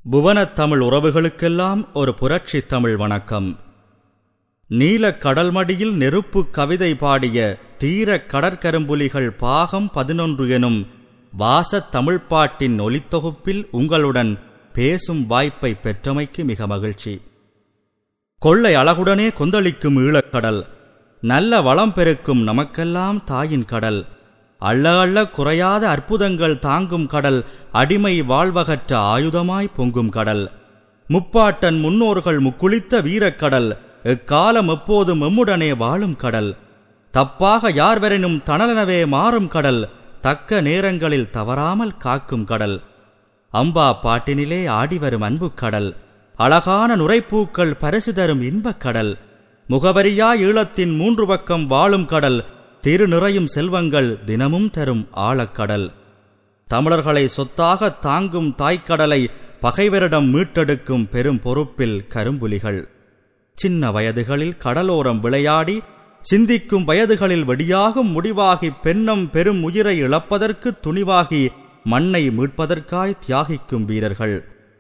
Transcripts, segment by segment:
புவனத் தமிழ் உறவுகளுக்கெல்லாம் ஒரு புரட்சி தமிழ் வணக்கம் நீலக் கடல்மடியில் நெருப்பு கவிதை பாடிய தீரக் கடற்கரும்புலிகள் பாகம் பதினொன்று எனும் வாசத் தமிழ்ப்பாட்டின் ஒலித்தொகுப்பில் உங்களுடன் பேசும் வாய்ப்பை பெற்றமைக்கு மிக மகிழ்ச்சி கொள்ளை அழகுடனே கொந்தளிக்கும் ஈழக்கடல் நல்ல வளம் பெருக்கும் நமக்கெல்லாம் தாயின் கடல் அள்ள அள்ள குறையாத அற்புதங்கள் தாங்கும் கடல் அடிமை வாழ்வகற்ற ஆயுதமாய் பொங்கும் கடல் முப்பாட்டன் முன்னோர்கள் முக்குளித்த வீரக்கடல் எக்காலம் எப்போதும் எம்முடனே வாழும் கடல் தப்பாக யார்வரெனும் தணலனவே மாறும் கடல் தக்க நேரங்களில் தவறாமல் காக்கும் கடல் அம்பா பாட்டினிலே ஆடிவரும் அன்புக் கடல் அழகான நுரைப்பூக்கள் பரிசு தரும் இன்பக் கடல் முகவரியா ஈழத்தின் மூன்று பக்கம் வாழும் கடல் திரு நிறையும் செல்வங்கள் தினமும் தரும் ஆழக்கடல் தமிழர்களை சொத்தாக தாங்கும் தாய்க்கடலை பகைவரிடம் மீட்டெடுக்கும் பெரும் பொறுப்பில் கரும்புலிகள் சின்ன வயதுகளில் கடலோரம் விளையாடி சிந்திக்கும் வயதுகளில் வெடியாகும் முடிவாகி பெண்ணம் பெரும் உயிரை இழப்பதற்கு துணிவாகி மண்ணை மீட்பதற்காய் தியாகிக்கும் வீரர்கள்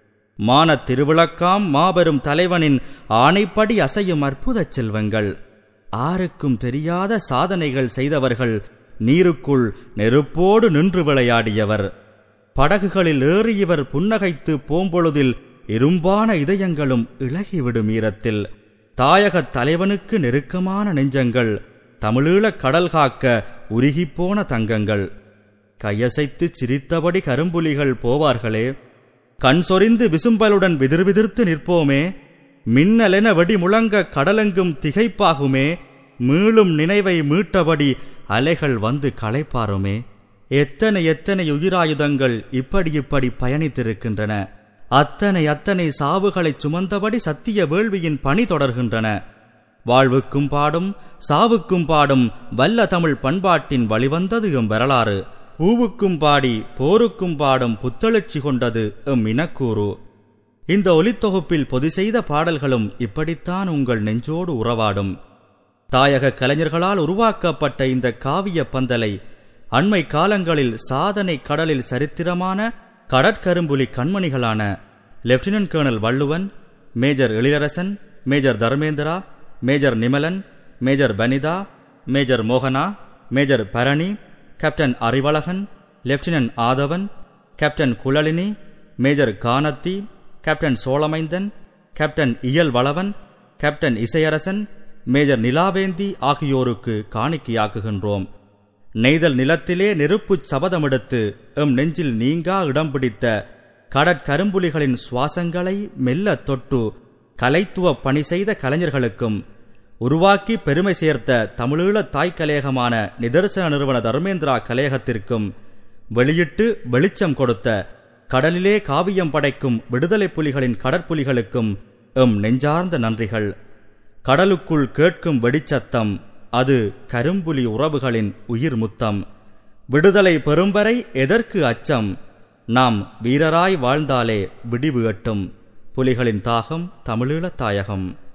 மானத் திருவிளக்காம் மாபெரும் தலைவனின் ஆணைப்படி அசையும் அற்புதச் செல்வங்கள் ஆருக்கும் தெரியாத சாதனைகள் செய்தவர்கள் நீருக்குள் நெருப்போடு நின்று விளையாடியவர் படகுகளில் ஏறியவர் புன்னகைத்து போம்பொழுதில் இரும்பான இதயங்களும் இழகிவிடும் ஈரத்தில் தாயகத் தலைவனுக்கு நெருக்கமான நெஞ்சங்கள் தமிழீழக் கடல் காக்க உருகிப்போன தங்கங்கள் கையசைத்து சிரித்தபடி கரும்புலிகள் போவார்களே கண் சொரிந்து விசும்பலுடன் விதிர்விதிர்த்து நிற்போமே மின்னலென வெடி முழங்க கடலெங்கும் திகைப்பாகுமே மீளும் நினைவை மீட்டபடி அலைகள் வந்து களைப்பாருமே எத்தனை எத்தனை உயிராயுதங்கள் இப்படி இப்படி பயணித்திருக்கின்றன அத்தனை அத்தனை சாவுகளைச் சுமந்தபடி சத்திய வேள்வியின் பணி தொடர்கின்றன வாழ்வுக்கும் பாடும் சாவுக்கும் பாடும் வல்ல தமிழ் பண்பாட்டின் வழிவந்தது எம் வரலாறு பூவுக்கும் பாடி போருக்கும் பாடும் புத்தெழுச்சி கொண்டது எம் இனக்கூறு இந்த ஒலித்தொகுப்பில் பொது செய்த பாடல்களும் இப்படித்தான் உங்கள் நெஞ்சோடு உறவாடும் தாயக கலைஞர்களால் உருவாக்கப்பட்ட இந்த காவிய பந்தலை அண்மை காலங்களில் சாதனை கடலில் சரித்திரமான கடற்கரும்புலி கண்மணிகளான lieutenant colonel Valluvan major Ezhilarasan major Dharmendra major Nimalan major Vanitha major மோகனா major Barani captain Arivazhagan lieutenant Aadhavan captain Kuzhalini major Kanathi captain Cholamainthan captain Iyalvalavan captain Isaiyarasan major Nilaventhi ஆகியோருக்கு காணிக்கையாக்குகின்றோம் நெய்தல் நிலத்திலே நெருப்புச் சபதமெடுத்து எம் நெஞ்சில் நீங்கா இடம் பிடித்த கடற்கரும்புலிகளின் சுவாசங்களை மெல்ல தொட்டு கலைத்துவ பணி செய்த கலைஞர்களுக்கும் உருவாக்கி பெருமை சேர்த்த தமிழீழ தாய் கலையகமான நிதர்சன நிறுவன தர்மேந்திரா கலையகத்திற்கும் வெளியிட்டு வெளிச்சம் கொடுத்த கடலிலே காவியம் படைக்கும் விடுதலை புலிகளின் கடற்புலிகளுக்கும் எம் நெஞ்சார்ந்த நன்றிகள் கடலுக்குள் கேட்கும் வெடிச்சத்தம் அது கரும்புலி உறவுகளின் உயிர் முத்தம் விடுதலை பெறும்வரை எதற்கு அச்சம் நாம் வீரராய் வாழ்ந்தாலே விடிவு எட்டும் புலிகளின் தாகம் தமிழீழத் தாயகம்